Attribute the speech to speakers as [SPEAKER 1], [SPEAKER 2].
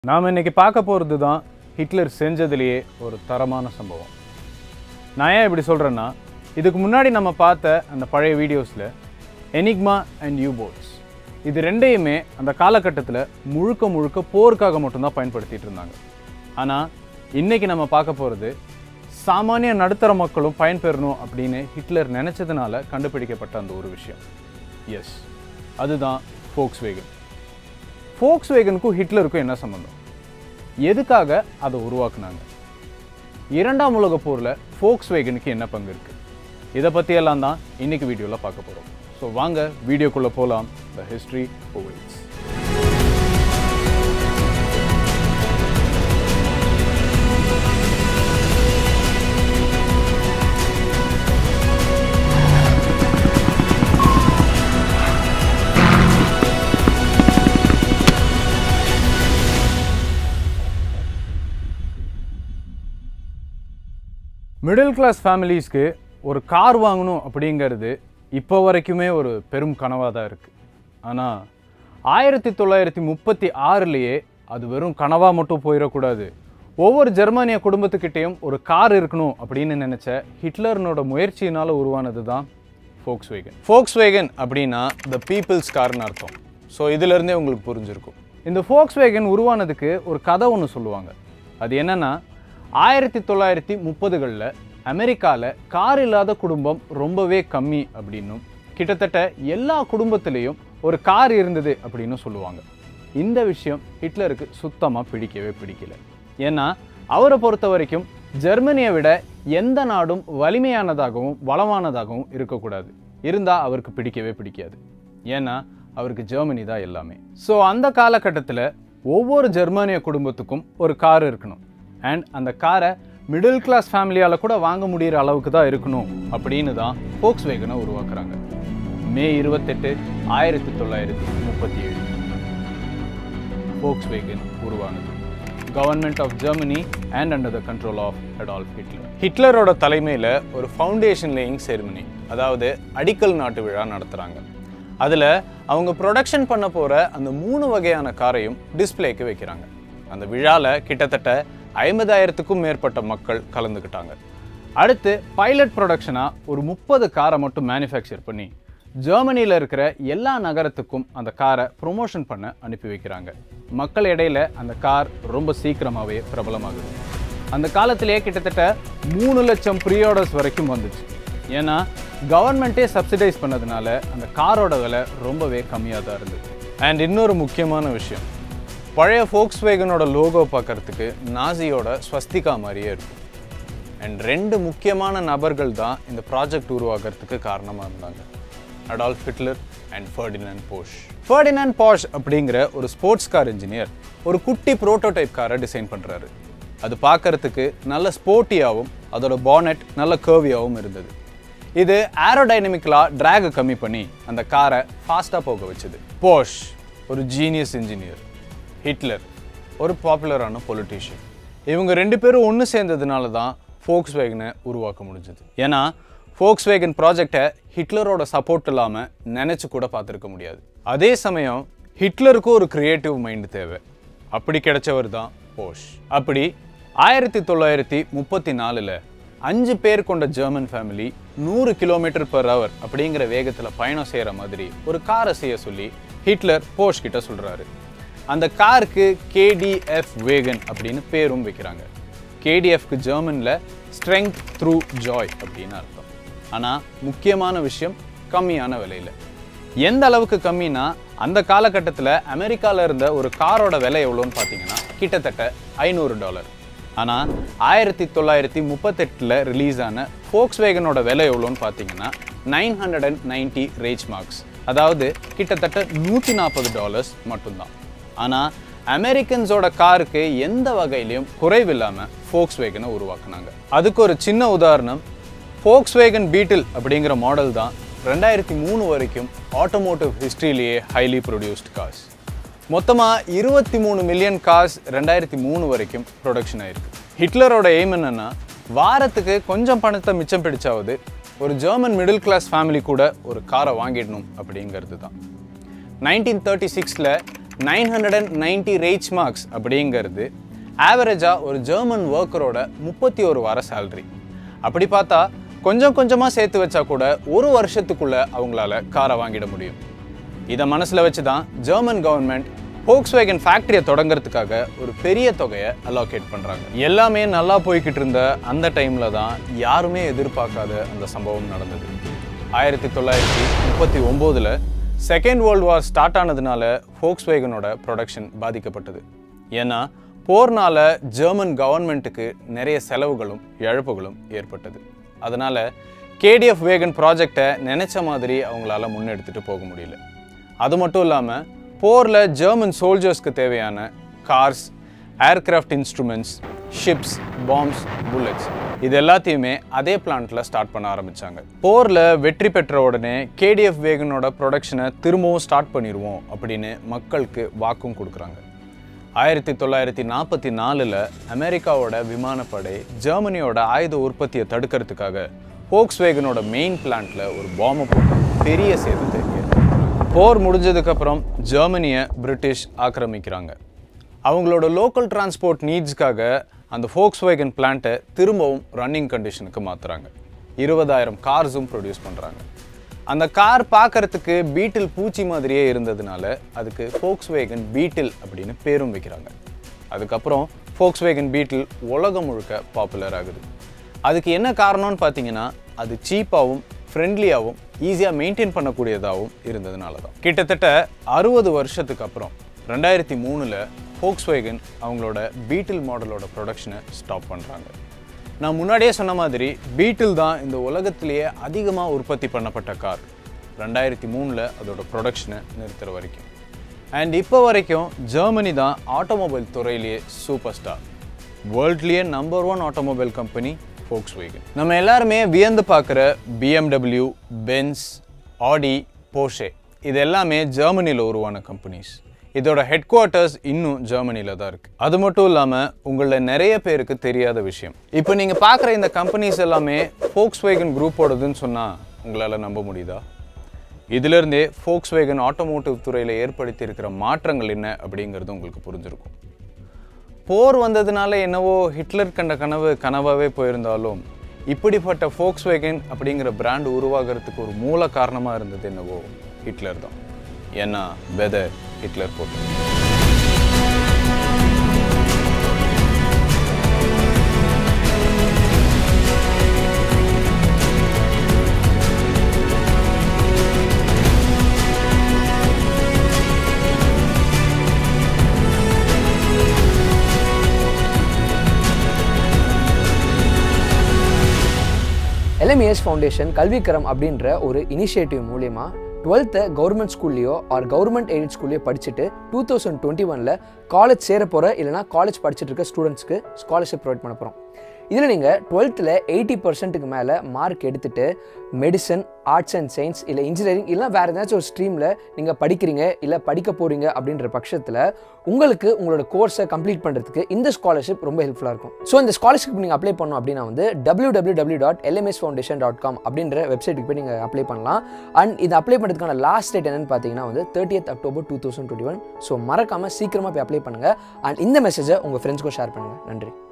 [SPEAKER 1] நாம் இன்னைக்கு பார்க்க போகிறது தான் ஹிட்லர் செஞ்சதுலேயே ஒரு தரமான சம்பவம் நான் ஏன் இப்படி சொல்கிறேன்னா இதுக்கு முன்னாடி நம்ம பார்த்த அந்த பழைய வீடியோஸில் எனிக்மா அண்ட் யூபோட்ஸ் இது ரெண்டையுமே அந்த காலகட்டத்தில் முழுக்க முழுக்க போருக்காக மட்டும்தான் பயன்படுத்திட்டு இருந்தாங்க ஆனால் இன்னைக்கு நம்ம பார்க்க போகிறது சாமானிய நடுத்தர மக்களும் பயன்பெறணும் அப்படின்னு ஹிட்லர் நினச்சதுனால கண்டுபிடிக்கப்பட்ட அந்த ஒரு விஷயம் எஸ் அதுதான் ஃபோக்ஸ் வேகன் ஃபோக்ஸ் வேகனுக்கும் ஹிட்லருக்கும் என்ன சம்மந்தம் எதுக்காக அதை உருவாக்குனாங்க இரண்டாம் உலக போரில் ஃபோக்ஸ் வேகனுக்கு என்ன பங்கு இருக்குது இதை பற்றியெல்லாம் தான் இன்னைக்கு வீடியோவில் பார்க்க போகிறோம் ஸோ வாங்க வீடியோக்குள்ளே போகலாம் the history ovals middle class ஃபேமிலிஸ்க்கு ஒரு கார் வாங்கணும் அப்படிங்கிறது இப்போ வரைக்குமே ஒரு பெரும் கனவாக தான் இருக்குது ஆனால் ஆயிரத்தி தொள்ளாயிரத்தி முப்பத்தி ஆறுலேயே அது வெறும் கனவாக மட்டும் போயிடக்கூடாது ஒவ்வொரு ஜெர்மானிய குடும்பத்துக்கிட்டேயும் ஒரு கார் இருக்கணும் அப்படின்னு நினச்ச ஹிட்லர்னோட முயற்சியினால் உருவானது தான் ஃபோக்ஸ் வேகன் ஃபோக்ஸ் வேகன் அப்படின்னா த பீப்புள்ஸ் கார்னு அர்த்தம் ஸோ இதிலேருந்தே உங்களுக்கு புரிஞ்சிருக்கும் இந்த ஃபோக்ஸ் வேகன் உருவானதுக்கு ஒரு கதை ஒன்று சொல்லுவாங்க அது என்னன்னா ஆயிரத்தி தொள்ளாயிரத்தி முப்பதுகளில் அமெரிக்காவில் கார் இல்லாத குடும்பம் ரொம்பவே கம்மி அப்படின்னும் கிட்டத்தட்ட எல்லா குடும்பத்திலையும் ஒரு கார் இருந்தது அப்படின்னு சொல்லுவாங்க இந்த விஷயம் ஹிட்லருக்கு சுத்தமாக பிடிக்கவே பிடிக்கல ஏன்னா அவரை பொறுத்த வரைக்கும் ஜெர்மனியை விட எந்த நாடும் வலிமையானதாகவும் வளமானதாகவும் இருக்கக்கூடாது இருந்தால் அவருக்கு பிடிக்கவே பிடிக்காது ஏன்னா அவருக்கு ஜெர்மனி தான் எல்லாமே ஸோ அந்த காலகட்டத்தில் ஒவ்வொரு ஜெர்மானிய குடும்பத்துக்கும் ஒரு கார் இருக்கணும் அண்ட் அந்த காரை மிடில் கிளாஸ் ஃபேமிலியால் கூட வாங்க முடிகிற அளவுக்கு தான் இருக்கணும் அப்படின்னு தான் ஃபோக்ஸ் வேகனை உருவாக்குறாங்க மே இருபத்தெட்டு ஆயிரத்தி தொள்ளாயிரத்தி முப்பத்தி ஏழு ஃபோக்ஸ் வேகன் உருவானது government of Germany and under the control of Adolf Hitler ஹிட்லரோட தலைமையில் ஒரு ஃபவுண்டேஷன் லேயிங் செரிமனி அதாவது அடிக்கல் நாட்டு விழா நடத்துகிறாங்க அதில் அவங்க ப்ரொடக்ஷன் பண்ண போகிற அந்த மூணு வகையான காரையும் டிஸ்ப்ளேக்கு வைக்கிறாங்க அந்த விழாவில் கிட்டத்தட்ட ஐம்பதாயிரத்துக்கும் மேற்பட்ட மக்கள் கலந்துக்கிட்டாங்க அடுத்து பைலட் ப்ரொடக்ஷனாக ஒரு முப்பது காரை மட்டும் மேனுஃபேக்சர் பண்ணி ஜெர்மனியில் இருக்கிற எல்லா நகரத்துக்கும் அந்த காரை ப்ரொமோஷன் பண்ண அனுப்பி வைக்கிறாங்க மக்கள் இடையில அந்த கார் ரொம்ப சீக்கிரமாகவே பிரபலமாகுது அந்த காலத்திலேயே கிட்டத்தட்ட மூணு லட்சம் ப்ரீ ஆர்டர்ஸ் வரைக்கும் வந்துச்சு ஏன்னா கவர்மெண்ட்டே சப்சிடைஸ் பண்ணதுனால அந்த காரோட விலை ரொம்பவே கம்மியாக தான் இருந்தது அண்ட் இன்னொரு முக்கியமான விஷயம் பழைய ஃபோக்ஸ் வேகனோட லோகோ பார்க்கறதுக்கு நாசியோட ஸ்வஸ்திகா மாதிரியே இருக்கும் அண்ட் ரெண்டு முக்கியமான நபர்கள் தான் இந்த ப்ராஜெக்ட் உருவாக்குறதுக்கு காரணமாக இருந்தாங்க Adolf Hitler and Ferdinand Porsche Ferdinand Porsche அப்படிங்கிற ஒரு ஸ்போர்ட்ஸ் கார் இன்ஜினியர் ஒரு குட்டி ப்ரோட்டோடைப் காரை டிசைன் பண்ணுறாரு அது பார்க்கறதுக்கு நல்ல ஸ்போர்ட்டியாகவும் அதோட பானட் நல்ல கர்வியாகவும் இருந்தது இது ஏரோடைனமிக்கலாக ட்ராகை கம்மி பண்ணி அந்த காரை ஃபாஸ்ட்டாக போக வச்சுது போஷ் ஒரு ஜீனியஸ் இன்ஜினியர் ஹிட்லர் ஒரு பாப்புலரான பொலிட்டீஷியன் இவங்க ரெண்டு பேரும் ஒன்று சேர்ந்ததுனால தான் ஃபோக்ஸ் வேகனை உருவாக்க முடிஞ்சது ஏன்னா ஃபோக்ஸ் வேகன் ப்ராஜெக்டை ஹிட்லரோட சப்போர்ட் இல்லாமல் நினச்சி கூட பார்த்துருக்க முடியாது அதே சமயம் ஹிட்லருக்கும் ஒரு க்ரியேட்டிவ் மைண்ட் தேவை அப்படி கிடைச்சவர் தான் போஷ் அப்படி ஆயிரத்தி தொள்ளாயிரத்தி முப்பத்தி நாலில் அஞ்சு பேர் கொண்ட ஜெர்மன் ஃபேமிலி நூறு கிலோமீட்டர் பர் ஹவர் அப்படிங்கிற வேகத்தில் பயணம் செய்கிற மாதிரி ஒரு காரை செய்ய சொல்லி ஹிட்லர் போஷ் கிட்ட சொல்கிறாரு அந்த காருக்கு கேடிஎஃப் வேகன் அப்படின்னு பேரும் வைக்கிறாங்க கேடிஎஃப்க்கு ஜெர்மனில் ஸ்ட்ரெங்க் த்ரூ ஜாய் அப்படின்னு அர்த்தம் ஆனால் முக்கியமான விஷயம் கம்மியான விலையில் எந்த அளவுக்கு கம்மினா அந்த காலகட்டத்தில் அமெரிக்காவில் இருந்த ஒரு காரோட விலை எவ்வளோன்னு பார்த்தீங்கன்னா கிட்டத்தட்ட ஐநூறு டாலர் ஆனால் ஆயிரத்தி தொள்ளாயிரத்தி முப்பத்தெட்டில் ரிலீஸ் ஆன ஃபோக்ஸ் வேகனோட விலை எவ்வளோன்னு பார்த்தீங்கன்னா nine hundred and ninety Reich marks அதாவது கிட்டத்தட்ட நூற்றி நாற்பது டாலர்ஸ் மட்டும்தான் ஆனால் அமெரிக்கன்ஸோட காருக்கு எந்த வகையிலையும் குறைவில்லாமல் ஃபோக்ஸ் வேகனை உருவாக்குனாங்க அதுக்கு ஒரு சின்ன உதாரணம் ஃபோக்ஸ் வேகன் பீட்டில் அப்படிங்கிற மாடல் தான் ரெண்டாயிரத்தி மூணு வரைக்கும் ஆட்டோமோட்டிவ் ஹிஸ்ட்ரியிலேயே ஹைலி ப்ரொடியூஸ்ட் கார்ஸ் மொத்தமாக இருபத்தி மூணு மில்லியன் கார்ஸ் ரெண்டாயிரத்தி மூணு வரைக்கும் ப்ரொடக்ஷன் ஆயிருக்கு ஹிட்லரோட எய்ம் என்னன்னா வாரத்துக்கு கொஞ்சம் பணத்தை மிச்சம் பிடிச்சாவது ஒரு ஜெர்மன் மிடில் கிளாஸ் ஃபேமிலி கூட ஒரு காரை வாங்கிடணும் அப்படிங்கிறது தான் நைன்டீன் தேர்ட்டி சிக்ஸில் nine hundred and ninety Reich marks அப்படிங்கிறது ஆவரேஜாக ஒரு ஜெர்மன் ஒர்க்கரோட முப்பத்தி ஒரு வார சேலரி அப்படி பார்த்தா கொஞ்சம் கொஞ்சமாக சேர்த்து வச்சா கூட ஒரு வருஷத்துக்குள்ள அவங்களால காரை வாங்கிட முடியும் இதை மனசில் வச்சு தான் ஜெர்மன் கவர்மெண்ட் Volkswagen ஃபேக்ட்ரியை தொடங்குறதுக்காக ஒரு பெரிய தொகையை அலோகேட் பண்ணுறாங்க எல்லாமே நல்லா போய்கிட்டு இருந்த அந்த டைமில் தான் யாருமே எதிர்பார்க்காத அந்த சம்பவம் நடந்தது ஆயிரத்தி தொள்ளாயிரத்தி முப்பத்தி ஒம்போதில் செகண்ட் வேர்ல்டு வார் ஸ்டார்ட் ஆனதுனால Volkswagenஓட ப்ரொடக்ஷன் பாதிக்கப்பட்டது ஏன்னா போர்னால ஜெர்மன் கவர்மெண்ட்டுக்கு நிறைய செலவுகளும் இழப்புகளும் ஏற்பட்டது அதனால கேடிஎஃப் வேகன் ப்ராஜெக்டை நினைச்ச மாதிரி அவங்களால முன்னெடுத்துட்டு போக முடியல அது மட்டும் இல்லாமல் போரில் ஜெர்மன் சோல்ஜர்ஸ்க்கு தேவையான cars aircraft instruments ships bombs bullets இது எல்லாத்தையுமே அதே பிளான்ட்ல ஸ்டார்ட் பண்ண ஆரம்பிச்சாங்க போரில் வெற்றி பெற்ற உடனே கேடிஎஃப் வேகனோட ப்ரொடக்ஷனை திரும்பவும் ஸ்டார்ட் பண்ணிடுவோம் அப்படின்னு மக்களுக்கு வாக்கும் கொடுக்குறாங்க ஆயிரத்தி தொள்ளாயிரத்தி நாற்பத்தி நாலில் அமெரிக்காவோட விமானப்படை ஜெர்மனியோட ஆயுத உற்பத்தியை தடுக்கிறதுக்காக Volkswagenஓட மெயின் பிளான்ட்ல ஒரு பாம்பை போட்டு பெரிய சேதத்தை ஏற்படுத்தினாங்க. போர் முடிஞ்சதுக்கப்புறம் ஜெர்மனியை பிரிட்டிஷ் ஆக்கிரமிக்கிறாங்க அவங்களோட லோக்கல் டிரான்ஸ்போர்ட் நீட்ஸ்க்காக அந்த Volkswagen பிளான்ட்டை திரும்பவும் ரன்னிங் கண்டிஷனுக்கு மாற்றுறாங்க இருபதாயிரம் கார்ஸும் ப்ரொடியூஸ் பண்ணுறாங்க அந்த கார் பார்க்கறதுக்கு பீட்டில் பூச்சி மாதிரியே இருந்ததுனால அதுக்கு Volkswagen பீட்டில் அப்படின்னு பேரும் வைக்கிறாங்க அதுக்கப்புறம் Volkswagen பீட்டில் உலகம் முழுக்க பாப்புலர் ஆகுது அதுக்கு என்ன காரணம்னு பார்த்தீங்கன்னா அது சீப்பாகவும் ஃப்ரெண்ட்லியாகவும் ஈஸியாக மெயின்டைன் பண்ணக்கூடியதாகவும் இருந்ததுனால தான் கிட்டத்தட்ட அறுபது வருஷத்துக்கு அப்புறம் ரெண்டாயிரத்தி மூணில் Volkswagen அவங்களோட பீட்டில் மாடலோட ப்ரொடக்ஷனை ஸ்டாப் பண்ணுறாங்க நான் முன்னாடியே சொன்ன மாதிரி பீட்டில் தான் இந்த உலகத்திலேயே அதிகமாக உற்பத்தி பண்ணப்பட்ட கார் ரெண்டாயிரத்தி மூணில் அதோட ப்ரொடக்ஷனை நிறுத்துற வரைக்கும் அண்ட் இப்போ வரைக்கும் ஜெர்மனி தான் ஆட்டோமொபைல் துறையிலேயே சூப்பர் ஸ்டார் வேர்ல்ட்லேயே number one automobile company Volkswagen நம்ம எல்லாருமே வியந்து பார்க்குற BMW பென்ஸ் ஆடி போர்ஷே இது எல்லாமே ஜெர்மனியில் உருவான கம்பெனிஸ் இதோட ஹெட் குவார்ட்டர்ஸ் இன்னும் ஜெர்மனியில் தான் இருக்குது அது மட்டும் இல்லாமல் உங்களில் நிறைய பேருக்கு தெரியாத விஷயம் இப்போ நீங்கள் பார்க்குற இந்த கம்பெனிஸ் எல்லாமே Volkswagen குரூப்போடதுன்னு சொன்னால் உங்களால் நம்ப முடியுதா இதிலிருந்தே Volkswagen ஆட்டோமோட்டிவ் துறையில் ஏற்படுத்தியிருக்கிற மாற்றங்கள் என்ன அப்படிங்கிறது உங்களுக்கு புரிஞ்சிருக்கும் போர் வந்ததுனால என்னவோ ஹிட்லர் கண்ட கனவு கனவாகவே போயிருந்தாலும் இப்படிப்பட்ட Volkswagen அப்படிங்கிற பிராண்ட் உருவாகிறதுக்கு ஒரு மூல காரணமாக இருந்தது என்னவோ ஹிட்லர் தான் ஏன்னா வெதை ஹிட்லர் போட்டு
[SPEAKER 2] எல்எம்ஏஎஸ் ஃபவுண்டேஷன் கல்விக்கரம் அப்படின்ற ஒரு இனிஷியேட்டிவ் மூலியமா டுவெல்த்தை கவர்மெண்ட் ஸ்கூல்லையோ ஆர் கவர்மெண்ட் எய்டட் ஸ்கூல்லையோ படிச்சுட்டு டூ தௌசண்ட் டுவெண்ட்டி ஒனில் காலேஜ் சேர போகிற இல்லைனா காலேஜ் படிச்சுட்டு இருக்க ஸ்டூடெண்ட்ஸ்க்கு ஸ்காலர்ஷிப் ப்ரொவைட் பண்ண போகிறோம் இதில் நீங்கள் டுவெல்த்தில் எயிட்டி பர்சன்ட்டுக்கு மேலே மார்க் எடுத்துட்டு மெடிசன் ஆர்ட்ஸ் அண்ட் சயின்ஸ் இல்லை இன்ஜினியரிங் இல்லை வேறு ஏதாச்சும் ஒரு ஸ்ட்ரீமில் நீங்கள் படிக்கிறீங்க இல்லை படிக்க போகிறீங்க அப்படின்ற பட்சத்தில் உங்களுக்கு உங்களோட கோர்ஸை கம்ப்ளீட் பண்ணுறதுக்கு இந்த ஸ்காலர்ஷிப் ரொம்ப ஹெல்ப்ஃபுல்லாக இருக்கும் ஸோ இந்த ஸ்காலர்ஷிப் நீங்கள் அப்ளை பண்ணோம் அப்படின்னா வந்து W W W dot LMS foundation dot com அப்படின்ற வெப்சைட்டுக்கு போய் நீங்கள் அப்ளை பண்ணலாம் அண்ட் இது அப்ளை பண்ணுறதுக்கான லாஸ்ட் டேட் என்னன்னு பார்த்தீங்கன்னா வந்து thirtieth October two thousand twenty one so மறக்காமல் சீக்கிரமாக போய் அப்ளை பண்ணுங்கள் அண்ட் இந்த மெசேஜை உங்கள் ஃப்ரெண்ட்ஸ்க்கும் ஷேர் பண்ணுங்கள் நன்றி